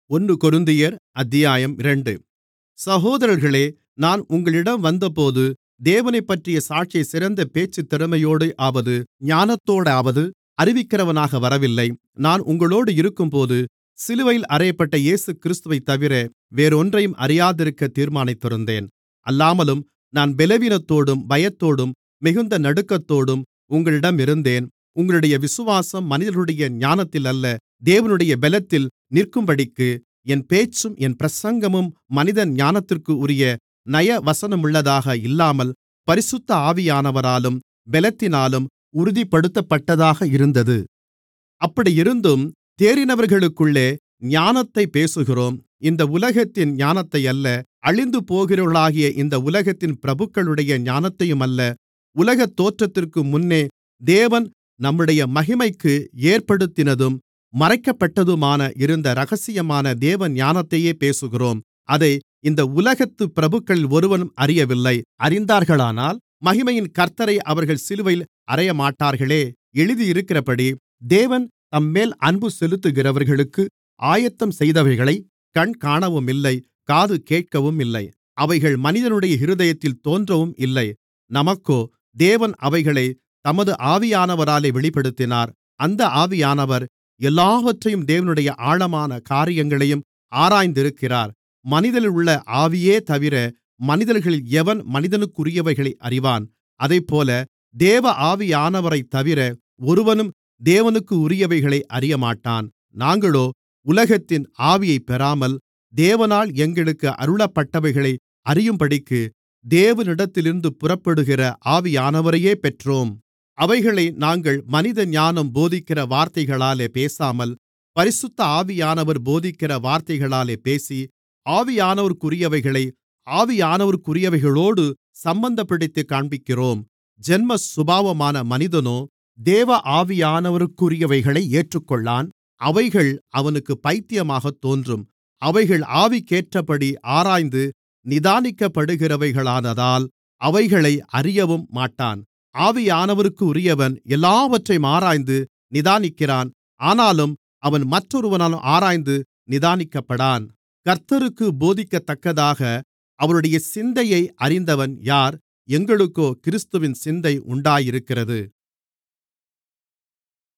ஒன்று கொரிந்தியர் அத்தியாயம் இரண்டு சகோதரர்களே நான் உங்களிடம் வந்தபோது தேவனைப்பற்றிய சாட்சியை சிறந்த பேச்சுத் திறமையோடாவது ஞானத்தோடாவது அறிவிக்கிறவனாக வரவில்லை நான் உங்களோடு இருக்கும்போது சிலுவையில் அறையப்பட்ட இயேசுகிறிஸ்துவைத்தவிர வேறொன்றையும் அறியாதிருக்கத் தீர்மானித்திருந்தேன் அல்லாமலும் நான் பலவீனத்தோடும் பயத்தோடும் மிகுந்த நடுக்கத்தோடும் உங்களிடம் இருந்தேன் உங்களுடைய விசுவாசம் மனிதர்களுடைய ஞானத்தில் அல்ல தேவனுடைய பலத்தில் நிற்கும்படிக்கு என் பேச்சும் என் பிரசங்கமும் மனித ஞானத்திற்குரிய நயவசனமுள்ளதாக இல்லாமல் பரிசுத்த ஆவியானவராலும் பலத்தினாலும் உறுதிப்படுத்தப்பட்டதாக இருந்தது அப்படியிருந்தும் தேறினவர்களுக்குள்ளே ஞானத்தைப் பேசுகிறோம் இந்த உலகத்தின் ஞானத்தையல்ல அழிந்துபோகிறவர்களாகிய இந்த உலகத்தின் பிரபுக்களுடைய ஞானத்தையுமல்ல உலகத் தோற்றத்திற்கு முன்னே தேவன் நம்முடைய மகிமைக்கு ஏற்படுத்தினதும் மறைக்கப்பட்டதுமான இருந்த இரகசியமான தேவஞானத்தையே பேசுகிறோம் அதை இந்த உலகத்துப் பிரபுக்களில் ஒருவனும் அறியவில்லை அறிந்தார்களானால் மகிமையின் கர்த்த்தரை அவர்கள் சிலுவையில் அறையமாட்டார்களே எழுதியிருக்கிறபடி தேவன் தம்மேல் அன்பு செலுத்துகிறவர்களுக்கு ஆயத்தம் செய்தவைகளைக் கண் காணவுமில்லை காது கேட்கவுமில்லை அவைகள் மனிதனுடைய இருதயத்தில் தோன்றவும் இல்லை நமக்கோ தேவன் அவைகளைத் தமது ஆவியானவராலே வெளிப்படுத்தினார் அந்த ஆவியானவர் எல்லாவற்றையும் தேவனுடைய ஆழமான காரியங்களையும் ஆராய்ந்திருக்கிறார் மனிதனிலுள்ள ஆவியேதவிர மனிதர்களில் எவன் மனிதனுக்குரியவைகளை அறிவான் அதைப்போல தேவ ஆவியானவரைத்தவிர ஒருவனும் தேவனுக்குரியவைகளை அறியமாட்டான் நாங்களோ உலகத்தின் ஆவியைப் பெறாமல் தேவனால் எங்களுக்கு அருளப்பட்டவைகளை அறியும்படிக்கு தேவனிடத்திலிருந்து புறப்படுகிற ஆவியானவரையே பெற்றோம் அவைகளை நாங்கள் மனித ஞானம் போதிக்கிற வார்த்தைகளாலே பேசாமல் பரிசுத்த ஆவியானவர் போதிக்கிற வார்த்தைகளாலே பேசி ஆவியானவருக்குரியவைகளை ஆவியானவருக்குரியவைகளோடு சம்பந்தப்படுத்திக் காண்பிக்கிறோம் ஜென்ம சுபாவமான மனிதனோ தேவ ஆவியானவருக்குரியவைகளை ஏற்றுக்கொள்ளான் அவைகள் அவனுக்குப் பைத்தியமாகத் தோன்றும் அவைகள் ஆவிக்கேற்றபடி ஆராய்ந்து நிதானிக்கப்படுகிறவைகளானதால் அவைகளை அறியவும் மாட்டான் ஆவியானவருக்குரியவன் எல்லாவற்றையும் ஆராய்ந்து நிதானிக்கிறான் ஆனாலும் அவன் மற்றொருவனால் ஆராய்ந்து நிதானிக்கப்படான் கர்த்தருக்குப் போதிக்கத்தக்கதாக அவருடைய சிந்தையை அறிந்தவன் யார் எங்களுக்கோ கிறிஸ்துவின் சிந்தை உண்டாயிருக்கிறது